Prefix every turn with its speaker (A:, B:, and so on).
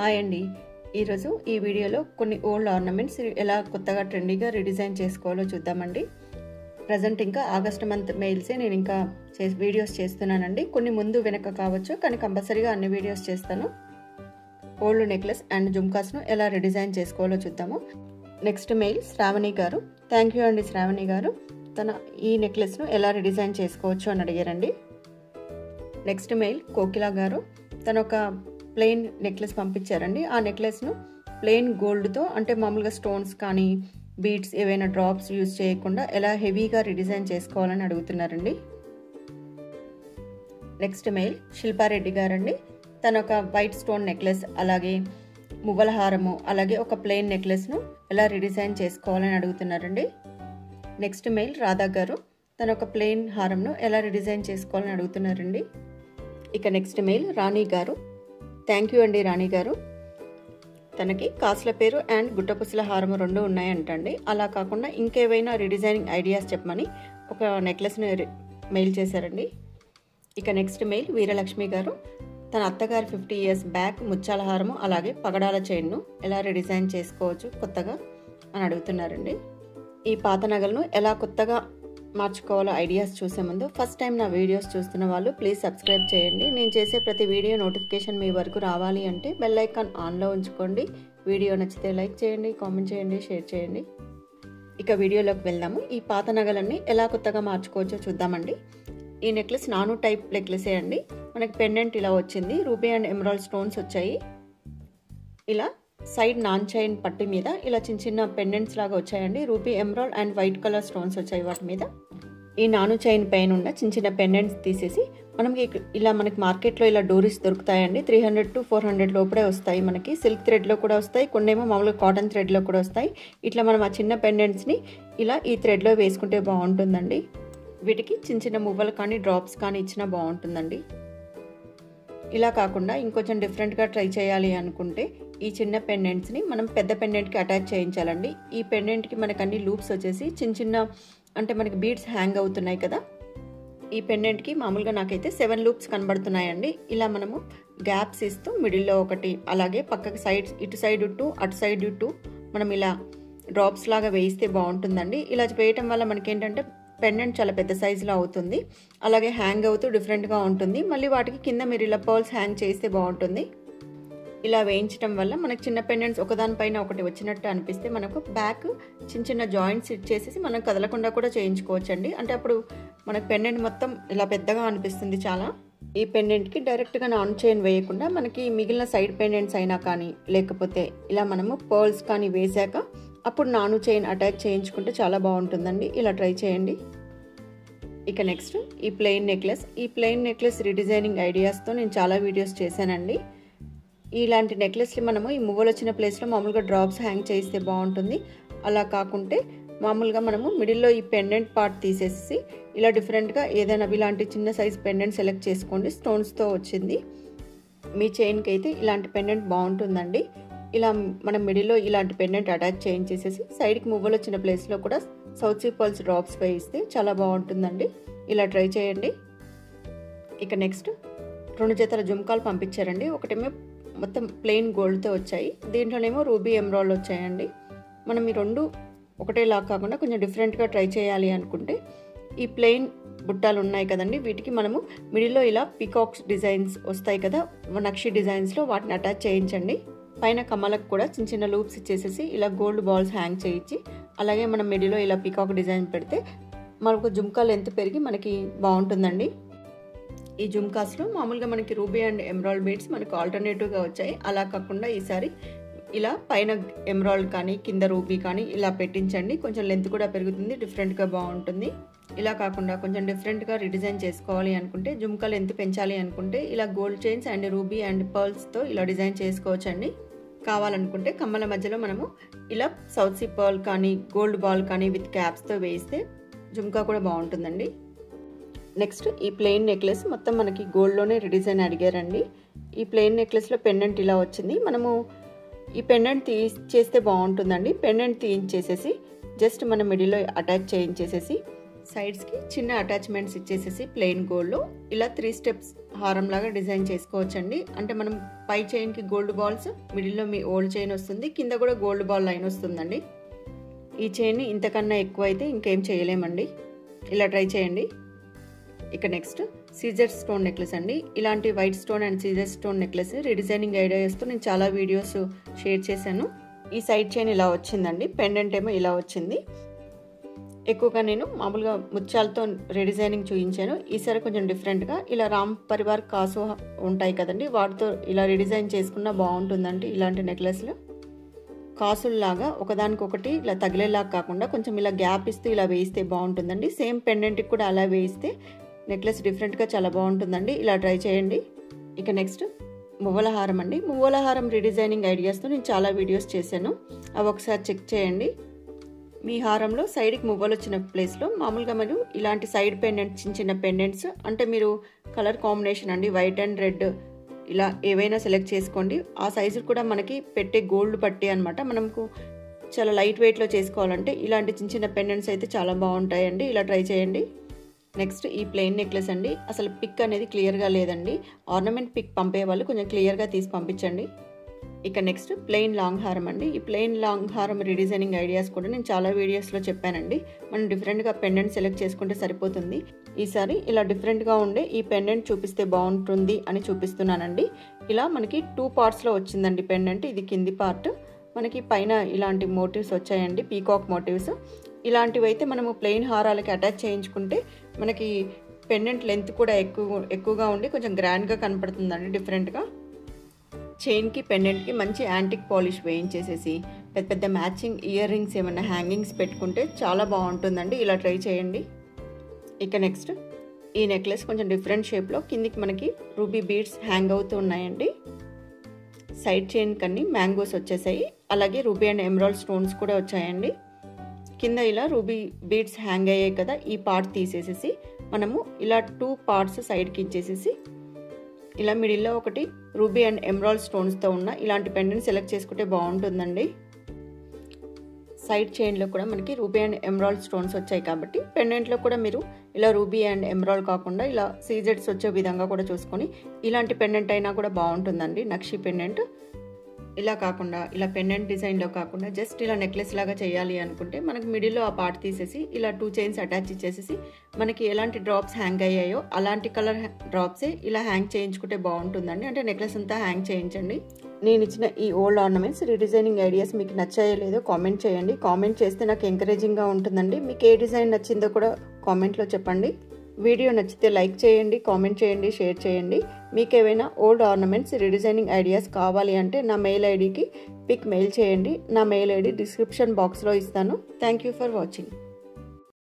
A: hi అండి ఈరోజు ఈ వీడియోలో కొన్ని ఓల్డ్ ఆర్నమెంట్స్ ఎలా కొత్తగా ట్రెండీగా రీడిజైన్ చేసుకోవాలో చూద్దామండి ప్రజెంట్ ఇంకా ఆగస్ట్ మంత్ మెయిల్సే నేను ఇంకా చే వీడియోస్ చేస్తున్నానండి కొన్ని ముందు వెనక కావచ్చు కానీ కంపల్సరీగా అన్ని వీడియోస్ చేస్తాను ఓల్డ్ నెక్లెస్ అండ్ జుమ్కాస్ను ఎలా రీడిజైన్ చేసుకోవాలో చూద్దాము నెక్స్ట్ మెయిల్ శ్రావణి గారు థ్యాంక్ యూ అండి శ్రావణి గారు తన ఈ నెక్లెస్ను ఎలా రీడిజైన్ చేసుకోవచ్చు అని అడిగారండి నెక్స్ట్ మెయిల్ కోకిల గారు తను ఒక ప్లెయిన్ నెక్లెస్ పంపించారండి ఆ నెక్లెస్ను ప్లెయిన్ గోల్డ్తో అంటే మామూలుగా స్టోన్స్ కానీ బీడ్స్ ఏవైనా డ్రాప్స్ యూజ్ చేయకుండా ఎలా హెవీగా రిడిజైన్ చేసుకోవాలని అడుగుతున్నారండి నెక్స్ట్ మెయిల్ శిల్పారెడ్డి గారండి తను ఒక వైట్ స్టోన్ నెక్లెస్ అలాగే మువ్వల హారము అలాగే ఒక ప్లెయిన్ నెక్లెస్ను ఎలా రిడిజైన్ చేసుకోవాలని అడుగుతున్నారండి నెక్స్ట్ మెయిల్ రాధా గారు తను ఒక ప్లెయిన్ హారంను ఎలా రిడిజైన్ చేసుకోవాలని అడుగుతున్నారండి ఇక నెక్స్ట్ మెయిల్ రాణి గారు థ్యాంక్ యూ అండి రాణి గారు తనకి కాసుల పేరు అండ్ గుట్టపుసల హారము రెండు ఉన్నాయంటండి అలా కాకుండా ఇంకేవైనా రీడిజైనింగ్ ఐడియాస్ చెప్పమని ఒక నెక్లెస్ని మెయిల్ చేశారండి ఇక నెక్స్ట్ మెయిల్ వీరలక్ష్మి గారు తన అత్తగారి ఫిఫ్టీ ఇయర్స్ బ్యాక్ ముత్యాల హారము అలాగే పగడాల చైన్ను ఎలా రీడిజైన్ చేసుకోవచ్చు కొత్తగా అని అడుగుతున్నారండి ఈ పాత నగలను ఎలా కొత్తగా మార్చుకోవాలో ఐడియాస్ చూసే ముందు ఫస్ట్ టైం నా వీడియోస్ చూస్తున్న వాళ్ళు ప్లీజ్ సబ్స్క్రైబ్ చేయండి నేను చేసే ప్రతి వీడియో నోటిఫికేషన్ మీ వరకు రావాలి అంటే బెల్ ఐకాన్ ఆన్లో ఉంచుకోండి వీడియో నచ్చితే లైక్ చేయండి కామెంట్ చేయండి షేర్ చేయండి ఇక వీడియోలోకి వెళ్దాము ఈ పాత నగలన్నీ ఎలా కొత్తగా మార్చుకోవచ్చో చూద్దామండి ఈ నెక్లెస్ నాను టైప్ నెక్లెసే అండి మనకి పెండెంట్ ఇలా వచ్చింది రూబీ అండ్ ఎమరాల్డ్ స్టోన్స్ వచ్చాయి ఇలా సైడ్ నాన్ చైన్ పట్టు మీద ఇలా చిన్న చిన్న పెండెంట్స్ లాగా వచ్చాయండి ruby emerald and white colour stones వచ్చాయి వాటి మీద ఈ నాను చైన్ పైన ఉన్న చిన్న చిన్న పెండెంట్స్ తీసేసి మనకి ఇలా మనకి మార్కెట్లో ఇలా డోరీస్ దొరుకుతాయండి three hundred to four hundred లోపలే వస్తాయి మనకి సిల్క్ థ్రెడ్లో కూడా వస్తాయి కొన్నేమో మామూలుగా కాటన్ థ్రెడ్లో కూడా వస్తాయి ఇట్లా మనం ఆ చిన్న పెండెంట్స్ని ఇలా ఈ థ్రెడ్లో వేసుకుంటే బాగుంటుందండి వీటికి చిన్న చిన్న మువ్వలు కానీ డ్రాప్స్ కానీ ఇచ్చినా బాగుంటుందండి ఇలా కాకుండా ఇంకొంచెం డిఫరెంట్గా ట్రై చేయాలి అనుకుంటే ఈ చిన్న పెండెంట్స్ని మనం పెద్ద పెండెంట్కి అటాచ్ చేయించాలండి ఈ పెండెంట్కి మనకు అన్ని లూప్స్ వచ్చేసి చిన్న చిన్న అంటే మనకి బీడ్స్ హ్యాంగ్ అవుతున్నాయి కదా ఈ పెండెంట్కి మామూలుగా నాకైతే సెవెన్ లూప్స్ కనబడుతున్నాయండి ఇలా మనము గ్యాప్స్ ఇస్తూ మిడిల్లో ఒకటి అలాగే పక్కకి సైడ్ ఇటు సైడ్ టూ అటు సైడ్ టూ మనం ఇలా డ్రాప్స్ లాగా వేయిస్తే బాగుంటుందండి ఇలా వేయటం వల్ల మనకేంటంటే పెండెంట్ చాలా పెద్ద సైజులో అవుతుంది అలాగే హ్యాంగ్ అవుతూ డిఫరెంట్గా ఉంటుంది మళ్ళీ వాటికి కింద మీరు ఇలా పర్ల్స్ హ్యాంగ్ చేస్తే బాగుంటుంది ఇలా వేయించడం వల్ల మనకు చిన్న పెండెంట్స్ ఒకదానిపైన ఒకటి వచ్చినట్టు అనిపిస్తే మనకు బ్యాక్ చిన్న చిన్న జాయింట్స్ ఇచ్చేసేసి మనం కదలకుండా కూడా చేయించుకోవచ్చండి అంటే అప్పుడు మనకు పెండెంట్ మొత్తం ఇలా పెద్దగా అనిపిస్తుంది చాలా ఈ పెండెంట్కి డైరెక్ట్గా నాన్ చైన్ వేయకుండా మనకి మిగిలిన సైడ్ పెండెంట్స్ అయినా కానీ లేకపోతే ఇలా మనము పర్ల్స్ కానీ వేసాక అప్పుడు నాను చైన్ అటాచ్ చేయించుకుంటే చాలా బాగుంటుందండి ఇలా ట్రై చేయండి ఇక నెక్స్ట్ ఈ ప్లెయిన్ నెక్లెస్ ఈ ప్లెయిన్ నెక్లెస్ రీడిజైనింగ్ ఐడియాస్తో నేను చాలా వీడియోస్ చేశానండి ఇలాంటి నెక్లెస్లు మనము ఈ మువ్వలు వచ్చిన ప్లేస్లో మామూలుగా డ్రాప్స్ హ్యాంగ్ చేస్తే బాగుంటుంది అలా కాకుంటే మామూలుగా మనము మిడిల్లో ఈ పెండెంట్ పార్ట్ తీసేసి ఇలా డిఫరెంట్గా ఏదైనా ఇలాంటి చిన్న సైజ్ పెండెంట్ సెలెక్ట్ చేసుకోండి స్టోన్స్తో వచ్చింది మీ చైన్కి అయితే ఇలాంటి పెండెంట్ బాగుంటుందండి ఇలా మనం మిడిల్లో ఇలాంటి పెండెంట్ అటాచ్ చేయించేసేసి సైడ్కి మువ్వలు వచ్చిన ప్లేస్లో కూడా సౌత్ సీ పల్స్ డ్రాప్స్ వేయిస్తే చాలా బాగుంటుందండి ఇలా ట్రై చేయండి ఇక నెక్స్ట్ రెండు జతల జుమ్కాలు పంపించారండి ఒకటేమో మొత్తం ప్లెయిన్ గోల్డ్తో వచ్చాయి దీంట్లోనేమో రూబీ ఎమ్రాల్ వచ్చాయండి మనం ఈ రెండు ఒకటేలా కాకుండా కొంచెం డిఫరెంట్గా ట్రై చేయాలి అనుకుంటే ఈ ప్లెయిన్ బుట్టాలు ఉన్నాయి కదండి వీటికి మనము మిడిల్లో ఇలా పికాక్స్ డిజైన్స్ వస్తాయి కదా నక్షి డిజైన్స్లో వాటిని అటాచ్ చేయించండి పైన కమ్మలకు కూడా చిన్న చిన్న లూప్స్ ఇచ్చేసేసి ఇలా గోల్డ్ బాల్స్ హ్యాంగ్ చేయించి అలాగే మనం మిడిలో ఇలా పికాక్ డిజైన్ పెడితే మనకు జుమ్కా లెంత్ పెరిగి మనకి బాగుంటుందండి ఈ జుమ్కాస్లో మామూలుగా మనకి రూబీ అండ్ ఎమరాల్డ్ బీడ్స్ మనకు ఆల్టర్నేటివ్గా వచ్చాయి అలా కాకుండా ఈసారి ఇలా పైన ఎమరాల్డ్ కానీ కింద రూబీ కానీ ఇలా పెట్టించండి కొంచెం లెంత్ కూడా పెరుగుతుంది డిఫరెంట్గా బాగుంటుంది ఇలా కాకుండా కొంచెం డిఫరెంట్గా రిడిజైన్ చేసుకోవాలి అనుకుంటే జుమ్కా లెంత్ పెంచాలి అనుకుంటే ఇలా gold chains and ruby and పర్ల్స్తో ఇలా డిజైన్ చేసుకోవచ్చండి కావాలనుకుంటే కమ్మల మధ్యలో మనము ఇలా సౌత్ సీ పర్ల్ కానీ గోల్డ్ బాల్ కానీ విత్ క్యాప్స్తో వేస్తే జుమ్కా కూడా బాగుంటుందండి నెక్స్ట్ ఈ ప్లెయిన్ నెక్లెస్ మొత్తం మనకి గోల్డ్లోనే రిడిజైన్ అడిగారండి ఈ ప్లెయిన్ నెక్లెస్లో పెండెంట్ ఇలా వచ్చింది మనము ఈ పెండెంట్ తీసేస్తే బాగుంటుందండి పెండెంట్ తీయించేసేసి జస్ట్ మన మిడిల్లో అటాచ్ చేయించేసేసి సైడ్స్కి చిన్న అటాచ్మెంట్స్ ఇచ్చేసేసి ప్లెయిన్ గోల్డ్లో ఇలా త్రీ స్టెప్స్ హారం లాగా డిజైన్ చేసుకోవచ్చండి అంటే మనం పై చైన్కి గోల్డ్ బాల్స్ మిడిల్లో మీ ఓల్డ్ చైన్ వస్తుంది కింద కూడా గోల్డ్ బాల్ లైన్ వస్తుందండి ఈ చైన్ ఇంతకన్నా ఎక్కువ అయితే ఇంకేం చేయలేమండి ఇలా ట్రై చేయండి ఇక నెక్స్ట్ సీజర్ స్టోన్ నెక్లెస్ అండి ఇలాంటి వైట్ స్టోన్ అండ్ సీజర్ స్టోన్ నెక్లెస్ రీడిజైనింగ్ ఐడియాస్తో నేను చాలా వీడియోస్ షేర్ చేశాను ఈ సైడ్ చైన్ ఇలా వచ్చిందండి పెండెంట్ ఏమో ఇలా వచ్చింది ఎక్కువగా నేను మామూలుగా ముత్యాలతో రీడిజైనింగ్ చూపించాను ఈసారి కొంచెం డిఫరెంట్గా ఇలా రామ్ పరివార్ కాసు ఉంటాయి కదండి వాటితో ఇలా రీడిజైన్ చేసుకున్నా బాగుంటుందండి ఇలాంటి నెక్లెస్లు కాసుల్లాగా ఒకదానికొకటి ఇలా తగిలేలాగా కాకుండా కొంచెం ఇలా గ్యాప్ ఇస్తూ ఇలా వేయిస్తే బాగుంటుందండి సేమ్ పెండెంట్కి కూడా అలా వేయిస్తే నెక్లెస్ డిఫరెంట్గా చాలా బాగుంటుందండి ఇలా ట్రై చేయండి ఇక నెక్స్ట్ మువ్వల హారం అండి మువ్వల హారం రీడిజైనింగ్ ఐడియాస్తో నేను చాలా వీడియోస్ చేశాను అవి ఒకసారి చెక్ చేయండి మీ హారంలో సైడ్కి మువ్వలు వచ్చిన ప్లేస్లో మామూలుగా మీరు ఇలాంటి సైడ్ పెండెంట్ చిన్న చిన్న పెండెంట్స్ అంటే మీరు కలర్ కాంబినేషన్ అండి వైట్ అండ్ రెడ్ ఇలా ఏవైనా సెలెక్ట్ చేసుకోండి ఆ సైజు కూడా మనకి పెట్టే గోల్డ్ పట్టే అనమాట మనకు చాలా లైట్ వెయిట్లో చేసుకోవాలంటే ఇలాంటి చిన్న చిన్న పెండెంట్స్ అయితే చాలా బాగుంటాయండి ఇలా ట్రై చేయండి నెక్స్ట్ ఈ ప్లెయిన్ నెక్లెస్ అండి అసలు పిక్ అనేది క్లియర్గా లేదండి ఆర్నమెంట్ పిక్ పంపే వాళ్ళు కొంచెం క్లియర్గా తీసి పంపించండి ఇక నెక్స్ట్ ప్లెయిన్ లాంగ్ హారం అండి ఈ ప్లెయిన్ లాంగ్ హారం రీడిజైనింగ్ ఐడియాస్ కూడా నేను చాలా వీడియోస్లో చెప్పానండి మనం డిఫరెంట్గా పెండెంట్ సెలెక్ట్ చేసుకుంటే సరిపోతుంది ఈసారి ఇలా డిఫరెంట్గా ఉండే ఈ పెండెంట్ చూపిస్తే బాగుంటుంది అని చూపిస్తున్నానండి ఇలా మనకి టూ పార్ట్స్లో వచ్చిందండి పెండెంట్ ఇది కింది పార్ట్ మనకి పైన ఇలాంటి మోటివ్స్ వచ్చాయండి పీకాక్ మోటివ్స్ ఇలాంటివి అయితే మనము ప్లెయిన్ హారాలకి అటాచ్ చేయించుకుంటే మనకి పెండెంట్ లెంత్ కూడా ఎక్కువ ఎక్కువగా ఉండి కొంచెం గ్రాండ్గా కనపడుతుందండి డిఫరెంట్గా చైన్కి పెండెంట్కి మంచి యాంటిక్ పాలిష్ వేయించేసేసి పెద్ద పెద్ద మ్యాచింగ్ ఇయర్ రింగ్స్ ఏమైనా హ్యాంగింగ్స్ పెట్టుకుంటే చాలా బాగుంటుందండి ఇలా ట్రై చేయండి ఇక నెక్స్ట్ ఈ నెక్లెస్ కొంచెం డిఫరెంట్ షేప్లో కిందికి మనకి రూబీ బీడ్స్ హ్యాంగ్ అవుతూ ఉన్నాయండి సైడ్ చైన్ కన్నీ మ్యాంగోస్ వచ్చేసాయి అలాగే రూబీ అండ్ ఎమరాల్డ్ స్టోన్స్ కూడా వచ్చాయండి కింద ఇలా రూబీ బీడ్స్ హ్యాంగ్ అయ్యాయి కదా ఈ పార్ట్ తీసేసేసి మనము ఇలా టూ పార్ట్స్ సైడ్కి ఇచ్చేసేసి ఇలా మిడిల్లో ఒకటి రూబీ అండ్ ఎమరాల్డ్ స్టోన్స్తో ఉన్న ఇలాంటి పెండెంట్ సెలెక్ట్ చేసుకుంటే బాగుంటుందండి సైడ్ చైన్లో కూడా మనకి రూబీ అండ్ ఎమరాల్డ్ స్టోన్స్ వచ్చాయి కాబట్టి పెండెంట్లో కూడా మీరు ఇలా రూబీ అండ్ ఎమరాల్డ్ కాకుండా ఇలా సీజెడ్స్ వచ్చే విధంగా కూడా చూసుకొని ఇలాంటి పెండెంట్ అయినా కూడా బాగుంటుందండి నక్షి పెండెంట్ ఇలా కాకుండా ఇలా పెండెంట్ డిజైన్లో కాకుండా జస్ట్ ఇలా నెక్లెస్ లాగా చేయాలి అనుకుంటే మనకి మిడిల్లో ఆ పార్ట్ తీసేసి ఇలా టూ చైన్స్ అటాచ్ ఇచ్చేసేసి మనకి ఎలాంటి డ్రాప్స్ హ్యాంగ్ అయ్యాయో అలాంటి కలర్ డ్రాప్సే ఇలా హ్యాంగ్ చేయించుకుంటే బాగుంటుందండి అంటే నెక్లెస్ అంతా హ్యాంగ్ చేయించండి నేను ఇచ్చిన ఈ ఓల్డ్ ఆర్నమెంట్స్ రీడిజైనింగ్ ఐడియాస్ మీకు నచ్చాయో లేదో కామెంట్ చేయండి కామెంట్ చేస్తే నాకు ఎంకరేజింగ్గా ఉంటుందండి మీకు ఏ డిజైన్ నచ్చిందో కూడా కామెంట్లో చెప్పండి వీడియో నచ్చితే లైక్ చేయండి కామెంట్ చేయండి షేర్ చేయండి మీకు ఏవైనా ఓల్డ్ ఆర్నమెంట్స్ రీడిజైనింగ్ ఐడియాస్ కావాలి అంటే నా మెయిల్ ఐడికి పిక్ మెయిల్ చేయండి నా మెయిల్ ఐడి డిస్క్రిప్షన్ బాక్స్లో ఇస్తాను థ్యాంక్ యూ ఫర్ వాచింగ్